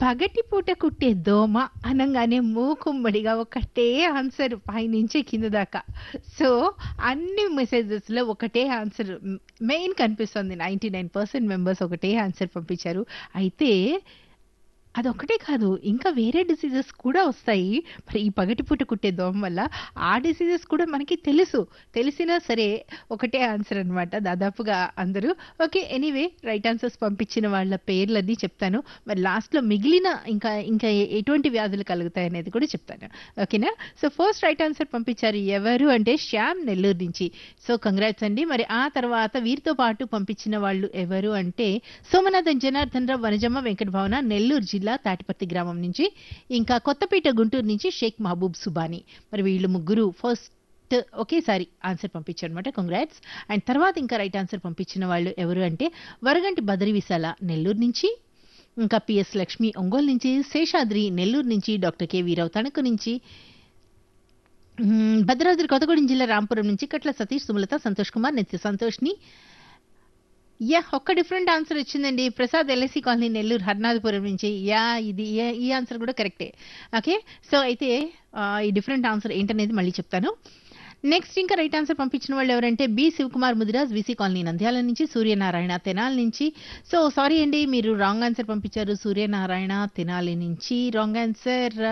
పగటిపూట కుట్టే దోమ అనంగానే మూకుమ్మడిగా ఒకటే ఆన్సర్ పైనుంచి కింద దాకా సో అన్ని మెసేజెస్లో ఒకటే ఆన్సర్ మెయిన్ కనిపిస్తుంది నైంటీ నైన్ పర్సెంట్ మెంబర్స్ ఒకటే ఆన్సర్ పంపించారు అయితే అదొక్కటే కాదు ఇంకా వేరే డిసీజెస్ కూడా వస్తాయి మరి ఈ పగటిపూట కుట్టే దోమ వల్ల ఆ డిసీజెస్ కూడా మనకి తెలుసు తెలిసినా సరే ఒకటే ఆన్సర్ అనమాట దాదాపుగా అందరూ ఓకే ఎనీవే రైట్ ఆన్సర్స్ పంపించిన వాళ్ళ పేర్లన్నీ చెప్తాను మరి లాస్ట్లో మిగిలిన ఇంకా ఇంకా ఎ- ఎటువంటి వ్యాధులు కలుగుతాయి అనేది కూడా చెప్తాను ఓకేనా సో ఫస్ట్ రైట్ ఆన్సర్ పంపించారు ఎవరు అంటే శ్యామ్ నెల్లూరు నుంచి సో కంగ్రాట్స్ అండి మరి ఆ తర్వాత వీరితో పాటు పంపించిన వాళ్ళు ఎవరు అంటే సోమనాథన్ జనార్దన్ రావు వనజమ్మ వెంకట భవన నెల్లూరు జిల్లా తాటిపర్తి గ్రామం నుంచి ఇంకా కొత్తపేట గుంటూరు నుంచి షేక్ మహబూబ్ సుబానీ మరి వీళ్ళు ముగ్గురు ఫస్ట్ ఒకేసారి ఆన్సర్ పంపించారు అనమాట కంగ్రాట్స్ అండ్ తర్వాత ఇంకా రైట్ ఆన్సర్ పంపించిన వాళ్ళు ఎవరు అంటే వరగంటి బదరి విశాల నెల్లూరు నుంచి ఇంకా పిఎస్ లక్ష్మి ఒంగోలు నుంచి శేషాద్రి నెల్లూరు నుంచి డాక్టర్ కె వీరావు తణుకు నుంచి మ్మ్, భద్రాద్రి కొత్తగూడెం జిల్లా రాంపురం నుంచి కట్ల సతీష్ సుమలత సంతోష్ కుమార్ నిత్య సంతోష్ని యా ఒక్క డిఫరెంట్ ఆన్సర్ వచ్చిందండి ప్రసాద్ ఎల్ఐసి కాలనీ నెల్లూరు హర్నాథపురం నుంచి యా ఇది ఏ- ఈ ఆన్సర్ కూడా కరెక్టే ఓకే సో అయితే ఆ, ఈ డిఫరెంట్ ఆన్సర్ ఏంటనేది మళ్ళీ చెప్తాను నెక్స్ట్ ఇంకా రైట్ ఆన్సర్ పంపించిన వాళ్ళు ఎవరంటే B Sivakumar Mudiraj B C colony Nandyal నుంచి సూర్యనారాయణ తెనాలి నుంచి సో సారీ అండి మీరు రాంగ్ ఆన్సర్ పంపించారు సూర్యనారాయణ తెనాలి నుంచి రాంగ్ ఆన్సర్